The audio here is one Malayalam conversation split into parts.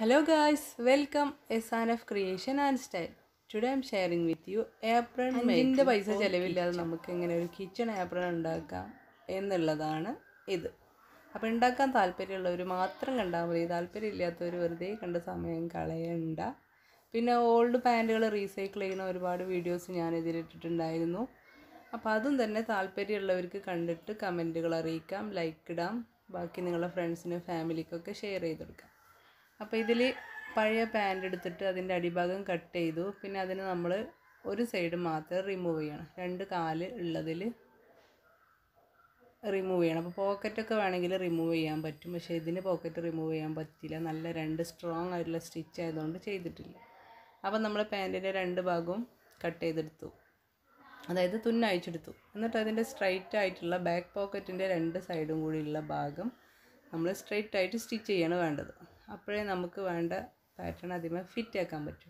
Hello guys, welcome SNF Creation and Style. Today I'm sharing with you apron അഞ്ചിൻ്റെ പൈസ ചിലവില്ലാതെ നമുക്ക് എങ്ങനെ ഒരു കിച്ചൺ ആപ്രൺ ഉണ്ടാക്കാം എന്നുള്ളതാണ് ഇത് അപ്പോൾ ഉണ്ടാക്കാൻ താല്പര്യമുള്ളവർ മാത്രം കണ്ടാൽ മതി താല്പര്യമില്ലാത്തവർ വെറുതെ കണ്ട സമയം കളയണ്ട പിന്നെ ഓൾഡ് പാൻറ്റുകൾ റീസൈക്കിൾ ചെയ്യുന്ന ഒരുപാട് വീഡിയോസ് ഞാൻ ഇതിലിട്ടിട്ടുണ്ടായിരുന്നു അപ്പോൾ അതും തന്നെ താല്പര്യമുള്ളവർക്ക് കണ്ടിട്ട് കമൻറ്റുകൾ അറിയിക്കാം ലൈക്ക് ഇടാം ബാക്കി നിങ്ങളുടെ ഫ്രണ്ട്സിനും ഫാമിലിക്കൊക്കെ ഷെയർ ചെയ്ത് കൊടുക്കാം അപ്പോൾ ഇതിൽ പഴയ പാൻറ് എടുത്തിട്ട് അതിൻ്റെ അടിഭാഗം കട്ട് ചെയ്തു പിന്നെ അതിന് നമ്മൾ ഒരു സൈഡ് മാത്രം റിമൂവ് ചെയ്യണം രണ്ട് കാല് ഉള്ളതിൽ റിമൂവ് ചെയ്യണം അപ്പോൾ പോക്കറ്റൊക്കെ വേണമെങ്കിൽ റിമൂവ് ചെയ്യാൻ പറ്റും പക്ഷേ ഇതിന് പോക്കറ്റ് റിമൂവ് ചെയ്യാൻ പറ്റില്ല നല്ല രണ്ട് സ്ട്രോങ് ആയിട്ടുള്ള സ്റ്റിച്ച് ആയതുകൊണ്ട് ചെയ്തിട്ടില്ല അപ്പോൾ നമ്മൾ പാൻറ്റിൻ്റെ രണ്ട് ഭാഗവും കട്ട് ചെയ്തെടുത്തു അതായത് തുന്നയച്ചെടുത്തു എന്നിട്ട് അതിൻ്റെ സ്ട്രൈറ്റ് ആയിട്ടുള്ള ബാക്ക് പോക്കറ്റിൻ്റെ രണ്ട് സൈഡും കൂടിയുള്ള ഭാഗം നമ്മൾ സ്ട്രൈറ്റ് ആയിട്ട് സ്റ്റിച്ച് ചെയ്യാണ് വേണ്ടത് അപ്പോഴേ നമുക്ക് വേണ്ട പാറ്റേൺ ആദ്യമേ ഫിറ്റ് ആക്കാൻ പറ്റും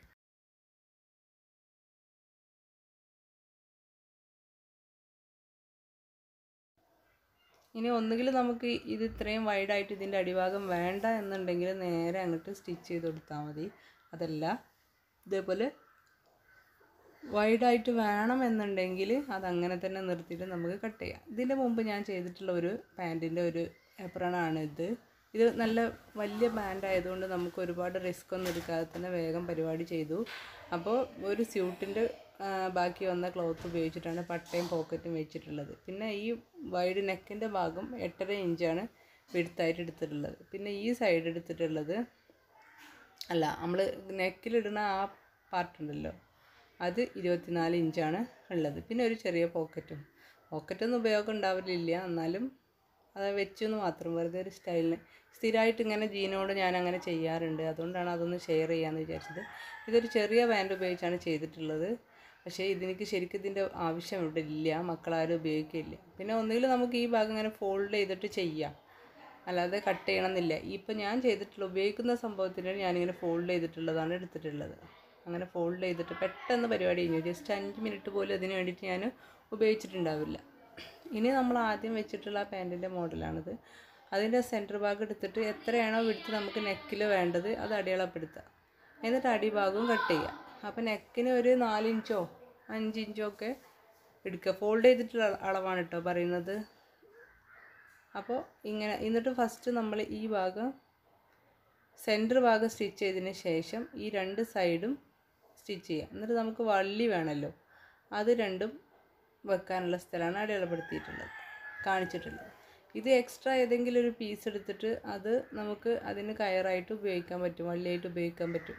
ഇനി ഒന്നുകിൽ നമുക്ക് ഇത് ഇത്രയും വൈഡായിട്ട് ഇതിൻ്റെ അടിഭാഗം വേണ്ട എന്നുണ്ടെങ്കിൽ നേരെ അങ്ങോട്ട് സ്റ്റിച്ച് ചെയ്ത് കൊടുത്താൽ മതി അതല്ല ഇതേപോലെ വൈഡായിട്ട് വേണം എന്നുണ്ടെങ്കിൽ അതങ്ങനെ തന്നെ നിർത്തിയിട്ട് നമുക്ക് കട്ട് ചെയ്യാം ഇതിൻ്റെ മുമ്പ് ഞാൻ ചെയ്തിട്ടുള്ള ഒരു പാൻറ്റിൻ്റെ ഒരു എപ്രണാണ് ഇത് ഇത് നല്ല വലിയ പാൻ്റ് ആയതുകൊണ്ട് നമുക്ക് ഒരുപാട് റിസ്ക് ഒന്നും എടുക്കാതെ തന്നെ വേഗം പരിപാടി ചെയ്തു അപ്പോൾ ഒരു സ്യൂട്ടിൻ്റെ ബാക്കി വന്ന ക്ലോത്ത് ഉപയോഗിച്ചിട്ടാണ് പട്ടയും പോക്കറ്റും വെച്ചിട്ടുള്ളത് പിന്നെ ഈ വൈഡ് നെക്കിൻ്റെ ഭാഗം എട്ടര ഇഞ്ചാണ് വിടുത്തായിട്ട് എടുത്തിട്ടുള്ളത് പിന്നെ ഈ സൈഡ് എടുത്തിട്ടുള്ളത് അല്ല നമ്മൾ നെക്കിലിടുന്ന ആ പാർട്ട് ഉണ്ടല്ലോ അത് ഇരുപത്തിനാല് ഇഞ്ചാണ് ഉള്ളത് പിന്നെ ഒരു ചെറിയ പോക്കറ്റും പോക്കറ്റൊന്നും ഉപയോഗം ഉണ്ടാവില്ല എന്നാലും അത് വെച്ചെന്ന് മാത്രം വെറുതെ ഒരു സ്റ്റൈലിന് സ്ഥിരമായിട്ട് ഇങ്ങനെ ജീനോട് ഞാൻ അങ്ങനെ ചെയ്യാറുണ്ട് അതുകൊണ്ടാണ് അതൊന്ന് ഷെയർ ചെയ്യാമെന്ന് വിചാരിച്ചത് ഇതൊരു ചെറിയ പാൻറ് ഉപയോഗിച്ചാണ് ചെയ്തിട്ടുള്ളത് പക്ഷേ ഇതിലേക്ക് ശരിക്കും ഇതിൻ്റെ ആവശ്യം ഇവിടെ ഇല്ല മക്കളാരും ഉപയോഗിക്കില്ല പിന്നെ ഒന്നുകിൽ നമുക്ക് ഈ ഭാഗം ഇങ്ങനെ ഫോൾഡ് ചെയ്തിട്ട് ചെയ്യാം അല്ലാതെ കട്ട് ചെയ്യണമെന്നില്ല ഇപ്പം ഞാൻ ചെയ്തിട്ടുള്ള ഉപയോഗിക്കുന്ന സംഭവത്തിന് ഞാനിങ്ങനെ ഫോൾഡ് ചെയ്തിട്ടുള്ളതാണ് എടുത്തിട്ടുള്ളത് അങ്ങനെ ഫോൾഡ് ചെയ്തിട്ട് പെട്ടെന്ന് പരിപാടി കഴിഞ്ഞു ജസ്റ്റ് അഞ്ച് മിനിറ്റ് പോലും അതിന് വേണ്ടിയിട്ട് ഞാൻ ഉപയോഗിച്ചിട്ടുണ്ടാവില്ല ഇനി നമ്മൾ ആദ്യം വെച്ചിട്ടുള്ള ആ പാൻറ്റിൻ്റെ മോഡലാണിത് അതിൻ്റെ സെൻറ്റർ ഭാഗം എടുത്തിട്ട് എത്രയാണോ വിടുത്ത് നമുക്ക് നെക്കിൽ വേണ്ടത് അത് അടിയളപ്പെടുത്തുക എന്നിട്ട് അടിഭാഗവും കട്ട് ചെയ്യുക അപ്പോൾ നെക്കിന് ഒരു നാലിഞ്ചോ അഞ്ചിഞ്ചോ ഒക്കെ എടുക്കുക ഫോൾഡ് ചെയ്തിട്ടുള്ള അളവാണ് കേട്ടോ പറയുന്നത് അപ്പോൾ ഇങ്ങനെ എന്നിട്ട് ഫസ്റ്റ് നമ്മൾ ഈ ഭാഗം സെൻറ്റർ ഭാഗം സ്റ്റിച്ച് ചെയ്തതിന് ശേഷം ഈ രണ്ട് സൈഡും സ്റ്റിച്ച് ചെയ്യുക എന്നിട്ട് നമുക്ക് വള്ളി വേണമല്ലോ അത് രണ്ടും വെക്കാനുള്ള സ്ഥലമാണ് അടയാളപ്പെടുത്തിയിട്ടുള്ളത് കാണിച്ചിട്ടുള്ളത് ഇത് എക്സ്ട്രാ ഏതെങ്കിലും ഒരു പീസ് എടുത്തിട്ട് അത് നമുക്ക് അതിന് കയറായിട്ട് ഉപയോഗിക്കാൻ പറ്റും വള്ളിയായിട്ട് ഉപയോഗിക്കാൻ പറ്റും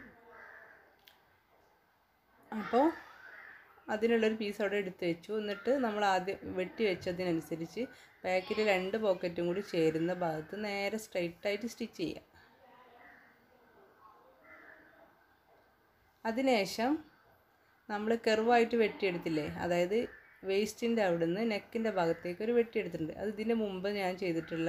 അപ്പോൾ അതിനുള്ളൊരു പീസ് അവിടെ എടുത്ത് വെച്ചു എന്നിട്ട് നമ്മൾ ആദ്യം വെട്ടി വെച്ചതിനനുസരിച്ച് ബാക്കിൽ രണ്ട് പോക്കറ്റും കൂടി ചേരുന്ന ഭാഗത്ത് നേരെ സ്ട്രൈറ്റായിട്ട് സ്റ്റിച്ച് ചെയ്യാം അതിനുശേഷം നമ്മൾ കെർവായിട്ട് വെട്ടിയെടുത്തില്ലേ അതായത് വേസ്റ്റിൻ്റെ അവിടെ നിന്ന് നെക്കിൻ്റെ ഭാഗത്തേക്ക് ഒരു വെട്ടിയെടുത്തിട്ടുണ്ട് അത് ഇതിൻ്റെ മുമ്പ് ഞാൻ ചെയ്തിട്ടുള്ള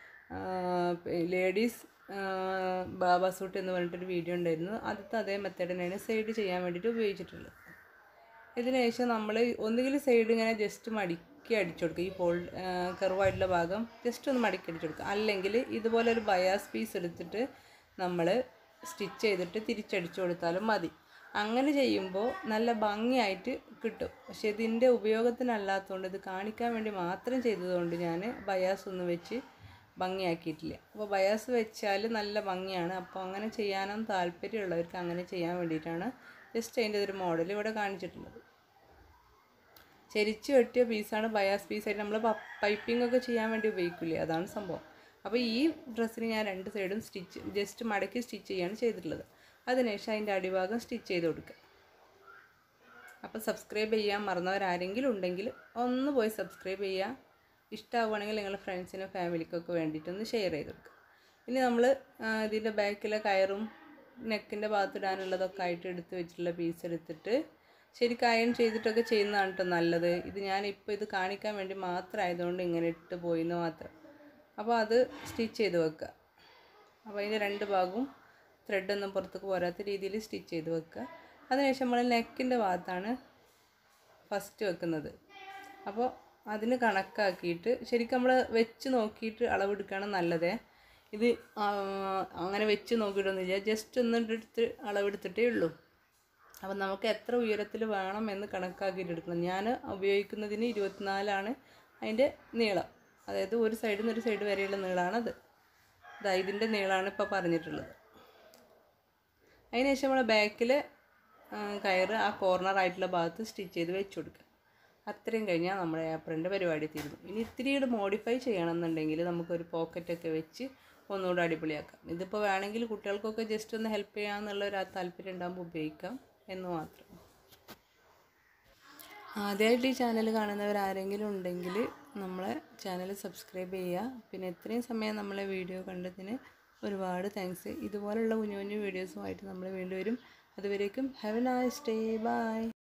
ലേഡീസ് ബാബ സൂട്ട് എന്ന് പറഞ്ഞിട്ടൊരു വീഡിയോ ഉണ്ടായിരുന്നു ആദ്യത്തെ അതേ മെത്തേഡ് തന്നെയാണ് സൈഡ് ചെയ്യാൻ വേണ്ടിയിട്ട് ഉപയോഗിച്ചിട്ടുള്ളത് ഇതിന് ശേഷം നമ്മൾ ഒന്നുകിൽ സൈഡ് ഇങ്ങനെ ജസ്റ്റ് മടക്കി അടിച്ചു കൊടുക്കുക ഈ ഫോൾഡ് കർവായിട്ടുള്ള ഭാഗം ജസ്റ്റ് ഒന്ന് മടക്കി അടിച്ചു കൊടുക്കുക അല്ലെങ്കിൽ ഇതുപോലെ ഒരു ബയാസ് പീസ് എടുത്തിട്ട് നമ്മൾ സ്റ്റിച്ച് ചെയ്തിട്ട് തിരിച്ചടിച്ചു കൊടുത്താലും മതി അങ്ങനെ ചെയ്യുമ്പോൾ നല്ല ഭംഗിയായിട്ട് കിട്ടും പക്ഷേ ഇതിൻ്റെ ഉപയോഗത്തിനല്ലാത്തതുകൊണ്ട് ഇത് കാണിക്കാൻ വേണ്ടി മാത്രം ചെയ്തതുകൊണ്ട് ഞാൻ ബയാസ് ഒന്നും വെച്ച് ഭംഗിയാക്കിയിട്ടില്ല അപ്പോൾ ബയാസ് വെച്ചാൽ നല്ല ഭംഗിയാണ് അപ്പോൾ അങ്ങനെ ചെയ്യാനും താല്പര്യമുള്ളവർക്ക് അങ്ങനെ ചെയ്യാൻ വേണ്ടിയിട്ടാണ് ജസ്റ്റ് അതിൻ്റെ ഒരു മോഡൽ ഇവിടെ കാണിച്ചിട്ടുള്ളത് ചെരിച്ച് വെട്ടിയ പീസാണ് ബയാസ് പീസായിട്ട് നമ്മൾ പൈപ്പിംഗ് ഒക്കെ ചെയ്യാൻ വേണ്ടി ഉപയോഗിക്കില്ലേ അതാണ് സംഭവം അപ്പോൾ ഈ ഡ്രസ്സിന് ഞാൻ രണ്ട് സൈഡും സ്റ്റിച്ച് ജസ്റ്റ് മടക്കി സ്റ്റിച്ച് ചെയ്യാണ് ചെയ്തിട്ടുള്ളത് അതിനുശേഷം അതിൻ്റെ അടിഭാഗം സ്റ്റിച്ച് ചെയ്ത് കൊടുക്കുക അപ്പോൾ സബ്സ്ക്രൈബ് ചെയ്യാൻ മറന്നവരാരെങ്കിലും ഉണ്ടെങ്കിൽ ഒന്ന് പോയി സബ്സ്ക്രൈബ് ചെയ്യുക ഇഷ്ടമാവുകയാണെങ്കിൽ നിങ്ങളുടെ ഫ്രണ്ട്സിനും ഫാമിലിക്കൊക്കെ വേണ്ടിയിട്ടൊന്ന് ഷെയർ ചെയ്ത് കൊടുക്കുക ഇനി നമ്മൾ ഇതിൻ്റെ ബാക്കിലെ കയറും നെക്കിൻ്റെ ഭാഗത്തിടാനുള്ളതൊക്കെ ആയിട്ട് എടുത്ത് വെച്ചിട്ടുള്ള പീസ് എടുത്തിട്ട് ശരിക്കും അയൺ ചെയ്തിട്ടൊക്കെ ചെയ്യുന്നതാണ് കേട്ടോ നല്ലത് ഇത് ഞാനിപ്പോൾ ഇത് കാണിക്കാൻ വേണ്ടി മാത്രം ആയതുകൊണ്ട് ഇങ്ങനെ ഇട്ട് പോയിന്ന് മാത്രം അപ്പോൾ അത് സ്റ്റിച്ച് ചെയ്ത് വെക്കുക അപ്പോൾ അതിൻ്റെ രണ്ട് ഭാഗവും ത്രെഡൊന്നും പുറത്തേക്ക് പോരാത്ത രീതിയിൽ സ്റ്റിച്ച് ചെയ്ത് വെക്കുക അതിനുശേഷം നമ്മൾ നെക്കിൻ്റെ ഭാഗത്താണ് ഫസ്റ്റ് വെക്കുന്നത് അപ്പോൾ അതിന് കണക്കാക്കിയിട്ട് ശരിക്കും നമ്മൾ വെച്ച് നോക്കിയിട്ട് അളവെടുക്കുകയാണ് നല്ലത് ഇത് ആ, അങ്ങനെ വെച്ച് നോക്കിയിട്ടൊന്നുമില്ല ജസ്റ്റ് ഒന്ന് എടുത്ത് അളവെടുത്തിട്ടേ ഉള്ളൂ അപ്പം നമുക്ക് എത്ര ഉയരത്തിൽ വേണം എന്ന് കണക്കാക്കിയിട്ട് എടുക്കണം ഞാൻ ഉപയോഗിക്കുന്നതിന് ഇരുപത്തിനാലാണ് അതിൻ്റെ നീളം അതായത് ഒരു സൈഡിൽ നിന്ന് ഒരു സൈഡ് വരെയുള്ള നീളമാണത് ഇതാ ഇതിൻ്റെ നീളമാണ് ഇപ്പോൾ പറഞ്ഞിട്ടുള്ളത് അതിനുശേഷം നമ്മൾ ബാക്കിൽ കയറ് ആ കോർണർ ആയിട്ടുള്ള ഭാഗത്ത് സ്റ്റിച്ച് ചെയ്ത് വെച്ച് കൊടുക്കുക അത്രയും കഴിഞ്ഞാൽ നമ്മുടെ ഏപ്രിൻ്റെ പരിപാടി തീരുന്നു ഇനി ഇത്തിരി കൂടെ മോഡിഫൈ ചെയ്യണമെന്നുണ്ടെങ്കിൽ നമുക്കൊരു പോക്കറ്റൊക്കെ വെച്ച് ഒന്നുകൂടെ അടിപൊളിയാക്കാം ഇതിപ്പോൾ വേണമെങ്കിൽ കുട്ടികൾക്കൊക്കെ ജസ്റ്റ് ഒന്ന് ഹെൽപ്പ് ചെയ്യാമെന്നുള്ള ഒരു ആ താല്പര്യം ഉണ്ടാകുമ്പോൾ ഉപയോഗിക്കാം എന്ന് മാത്രം ആദ്യമായിട്ട് ഈ ചാനൽ കാണുന്നവർ ആരെങ്കിലും ഉണ്ടെങ്കിൽ നമ്മളെ ചാനൽ സബ്സ്ക്രൈബ് ചെയ്യുക പിന്നെ ഇത്രയും സമയം നമ്മളെ വീഡിയോ കണ്ടതിന് ഒരുപാട് താങ്ക്സ് ഇതുപോലുള്ള കുഞ്ഞു കുഞ്ഞു വീഡിയോസുമായിട്ട് നമ്മൾ വീണ്ടും വരും അതുവരേക്കും have a nice day by